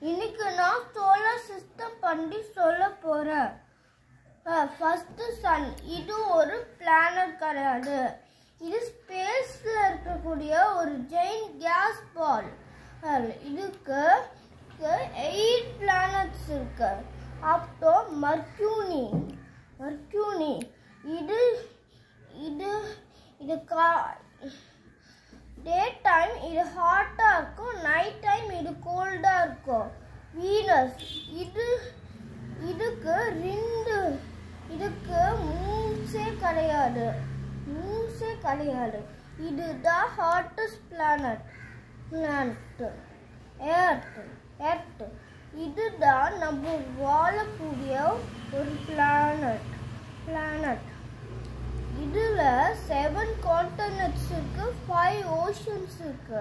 இன்னைக்கு நான் solar system பற்றி சொல்ல போறேன் ஃபர்ஸ்ட் சன் இது ஒரு பிளானட் கிடையாது இது ஸ்பேஸ்ல இருக்கக்கூடிய ஒரு ஜெயின் கேஸ் பால் இதுக்கு எயிட் பிளானட்ஸ் இருக்கு அப்புறம் மர்க்யூனி மர்க்யூனி இது இது இது கா டே டைம் இது ஹாட்டாக இருக்கும் நைட் டைம் இது கோல்டாக இருக்கும் வீனஸ் இது இதுக்கு ரெண்டு இதுக்கு மூன்ஸே கிடையாது மூன்ஸே கிடையாது இதுதான் hottest planet planet earth earth இதுதான் நம்ம வாழக்கூடிய ஒரு பிளானட் பிளானட் இதுல செவன் கான்டினென்ட்ஸ் இருக்கு ஃபைவ் ஓஷன்ஸ் இருக்கு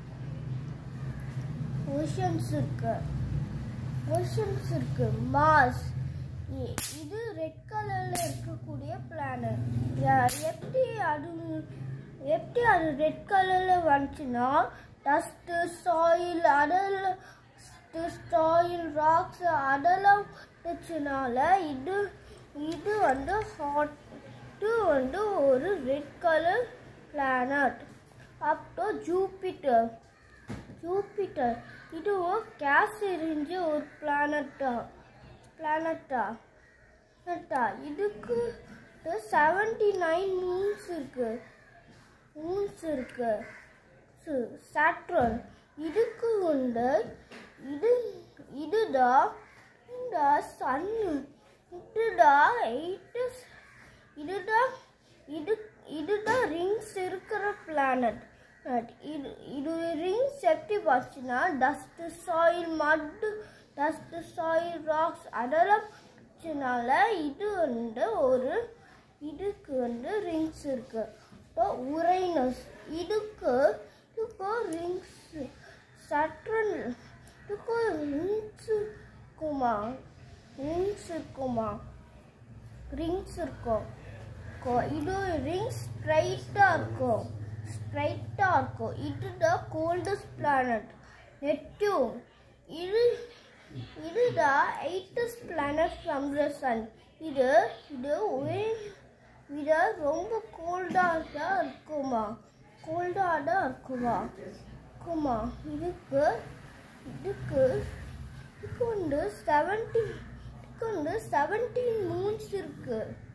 ஓஷன்ஸ் இருக்கு ஓஷன்ஸ் இருக்கு மாஸ் இது ரெட் கலர்ல இருக்கக்கூடிய பிளானட் எப்படி அது எப்படி அது ரெட் கலர்ல வந்துச்சுன்னா டஸ்ட் சாயில் அதெல்லாம் சாயில் ராக்ஸ் அதெல்லாம் வச்சனால இது இது வந்து ஹாட் இது வந்து ஒரு ரெட் கலர் பிளானட் அப்புறம் ஜூபிட்டர் ஜூபிட்டர் இதுவும் கேஸ் எரிஞ்ச ஒரு பிளானட்டா பிளானட்டா பிளானட்டா இதுக்கு செவன்டி நைன் மூன்ஸ் இருக்கு மூன்ஸ் இருக்கு சாட்ரன் இதுக்கு வந்து இது இதுதான் இந்த சன் இதுதான் எயிட்டு இதுதான் இது இதுதான் ரிங்ஸ் இருக்கிற பிளானட் இது இது ரிங்ஸ் எப்படி பார்த்துச்சுன்னா டஸ்ட் சாயில் மட்டு டஸ்ட் சாயில் ராக்ஸ் அதெல்லாம் வச்சனால இது வந்து ஒரு இதுக்கு வந்து ரிங்ஸ் இருக்கு இப்போ உரைனஸ் இதுக்கு இதுக்கு ரிங்ஸ் சட்ரன் இதுக்கு ரிங்ஸ் இருக்குமா ரிங்ஸ் இருக்குமா ரிங்ஸ் இருக்கும் இருக்கும் இது ரிங் ஸ்ட்ரைட்டாக இருக்கும் ஸ்ட்ரைட்டாக இருக்கும் இதுதான் கோல்டஸ்ட் பிளானட் நெப்டியூன் இது இதுதான் எயிட்டஸ்ட் பிளானட் ஃப்ரம் த சன் இது இது ஒரே இது ரொம்ப கோல்டாக தான் இருக்குமா கோல்டாக தான் இருக்குமா இருக்குமா இதுக்கு இதுக்கு இதுக்கு வந்து செவன்டீன் இதுக்கு வந்து செவன்டீன் மூன்ஸ் இருக்குது